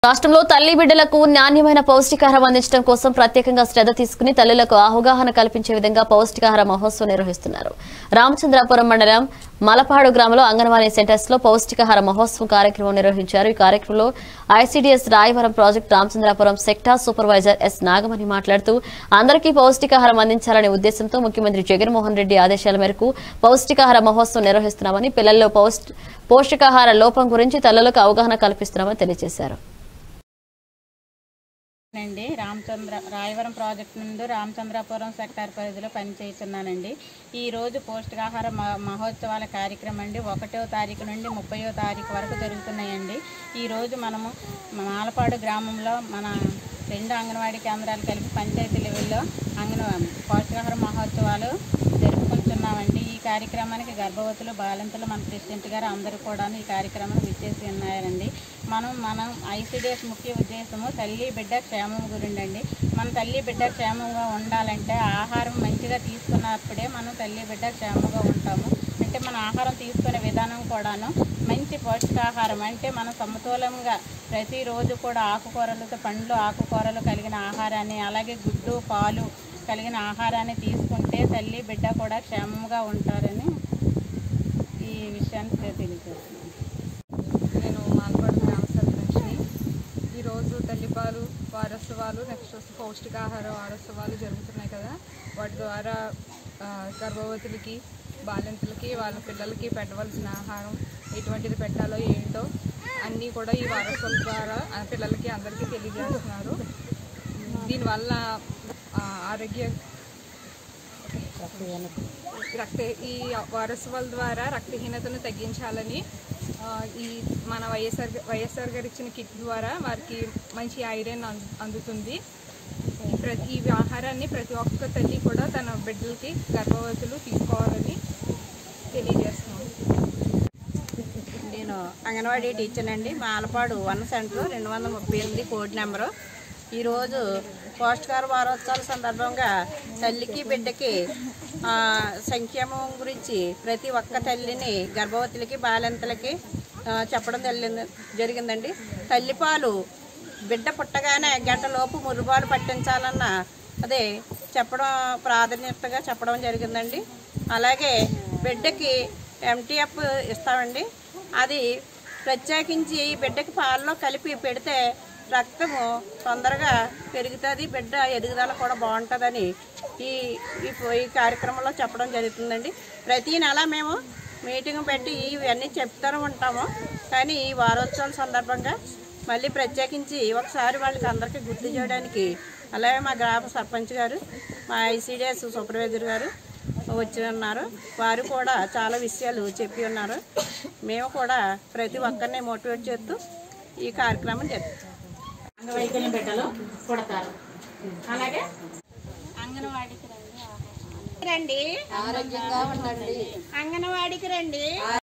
రాష్ట్రంలో తల్లి బిడ్డలకు నాణ్యమైన పౌష్టికాహారం అందించడం కోసం ప్రత్యేకంగా శ్రద్ధ తీసుకుని తల్లులకు అవగాహన కల్పించే విధంగా పౌష్టికాహార మహోత్సవం నిర్వహిస్తున్నారు రామచంద్రాపురం మండలం మలపాడు గ్రామంలో అంగన్వాడీ సెంటర్స్ లో పౌష్టికాహార మహోత్సవం కార్యక్రమం నిర్వహించారు ఈ కార్యక్రమంలో ICDS Rayavaram project Ramachandrapuram sector supervisor S Nagamani మాట్లాడుతూ అందరికీ పౌష్టికాహారం అందించాలనే ఉద్దేశంతో ముఖ్యమంత్రి జగన్మోహన్ రెడ్డి ఆదేశాల మేరకు పౌష్టికాహార మహోత్సవం నిర్వహిస్తున్నామని పిల్లల్లో పౌష్టి- పోషకాహార లోపం గురించి తల్లులకు అవగాహన కల్పిస్తున్నామని తెలియజేశారు అండి రామచంద్ర రాయవరం ప్రాజెక్ట్ నుండి రామచంద్రాపురం సెక్టార్ పరిధిలో పనిచేస్తున్నానండి ఈరోజు పౌష్టికాహార మ- మహోత్సవాల కార్యక్రమం అండి ఒకటో తారీఖు నుండి ముప్పయో తారీఖు వరకు జరుగుతున్నాయండి ఈరోజు మనము మాలపాడు గ్రామంలో మన రెండు అంగన్వాడీ కేంద్రాలు కలిపి పంచాయతీ లెవెల్లో అంగన పౌష్టికాహార మహోత్సవాలు జరుపుకుంటున్నామండి ఈ కార్యక్రమానికి గర్భవతులు బాలింతలు మన ప్రెసిడెంట్ గారు అందరూ కూడా ఈ కార్యక్రమాన్ని విచ్చేసి ఉన్నారండి మనం మనం ఐసిడిఎస్ ముఖ్య ఉద్దేశము తల్లి బిడ్డ క్షేమం గురిండండి మన తల్లి బిడ్డ క్షేమంగా ఉండాలంటే ఆహారం మంచిగా తీసుకున్నప్పుడే మనం తల్లి బిడ్డ క్షేమంగా ఉంటాము అంటే మన ఆహారం తీసుకునే విధానం కూడాను మంచి పౌష్టికాహారం అంటే మనం సమతూలంగా ప్రతిరోజు కూడా ఆకుకూరలతో పండ్లు ఆకుకూరలు కలిగిన ఆహారాన్ని అలాగే గుడ్డు పాలు కలిగిన ఆహారాన్ని తీసుకుంటే తల్లి బిడ్డ కూడా క్షేమంగా ఉంటారని ఈ విషయాన్ని తెలియజేస్తున్నాను నేను మాల్పాడు గ్రామ సర్పంచ్ని ఈరోజు తల్లిపాలు వారోత్సవాలు నెక్స్ట్ వచ్చి పౌష్టికాహార వారోత్సవాలు జరుగుతున్నాయి కదా వాటి ద్వారా ఆ, గర్భవతులకి బాలింతలకి వాళ్ళ పిల్లలకి పెట్టవలసిన ఆహారం ఎటువంటిది పెట్టాలో ఏంటో అన్నీ కూడా ఈ వారోత్సవాల ద్వారా ఆ పిల్లలకి అందరికీ తెలియజేస్తున్నారు దీనివల్ల ఆ, ఆరోగ్య రక్త ఈ వారోత్సవాల ద్వారా రక్తహీనతను తగ్గించాలని ఆ, ఈ మన వైఎస్ఆర్ వైఎస్ఆర్ గారు ఇచ్చిన కిట్ ద్వారా వారికి మంచి ఐరన్ అందు- అందుతుంది ఈ ప్రతి ఈ ఆహారాన్ని ప్రతి ఒక్క తల్లి కూడా తన బిడ్డలకి గర్భవతులు తీసుకోవాలని తెలియజేస్తున్నాం నేను అంగన్వాడీ టీచర్ అండి మాలపాడు వన్ సెంటర్ రెండు వందల ముప్పై ఎనిమిది కోడ్ నెంబరు ఈరోజు పోషకాహార వారోత్సవాల సందర్భంగా తల్లికి బిడ్డకి ఆ, సంక్షేమం గురించి ప్రతి ఒక్క తల్లిని గర్భవతులకి బాలింతలకి ఆ, చెప్పడం జరిగింది జరిగిందండి తల్లిపాలు బిడ్డ పుట్టగానే గంటలోపు మురుపాలు పట్టించాలన్న అదే చెప్పడం ప్రాధాన్యతగా చెప్పడం జరిగిందండి అలాగే బిడ్డకి ఎంటీఎఫ్ ఇస్తామండి అది ప్రత్యేకించి బిడ్డకి పాలలో కలిపి పెడితే రక్తము తొందరగా పెరుగుతుంది బిడ్డ ఎదుగుదల కూడా బాగుంటుందని ఈ ఈ ఈ కార్యక్రమంలో చెప్పడం జరుగుతుందండి ప్రతి నెల మేము మీటింగ్ పెట్టి ఇవన్నీ చెప్తూనే ఉంటాము కానీ ఈ వారోత్సవాల సందర్భంగా మళ్ళీ ప్రత్యేకించి ఒకసారి వాళ్ళకి అందరికీ గుర్తు చేయడానికి అలాగే మా గ్రామ సర్పంచ్ గారు మా ఐసీడిఎస్ సూపర్వైజర్ గారు వచ్చి ఉన్నారు వారు కూడా చాలా విషయాలు చెప్పి ఉన్నారు మేము కూడా ప్రతి ఒక్కరిని మోటివేట్ చేస్తూ ఈ కార్యక్రమం జరుగుతుంది అంగవైకల్యం బిడ్డలు పుడతారు అలాగే అంగన్వాడికి రండి రండి ఆరోగ్యంగా ఉండండి అంగన్వాడికి రండి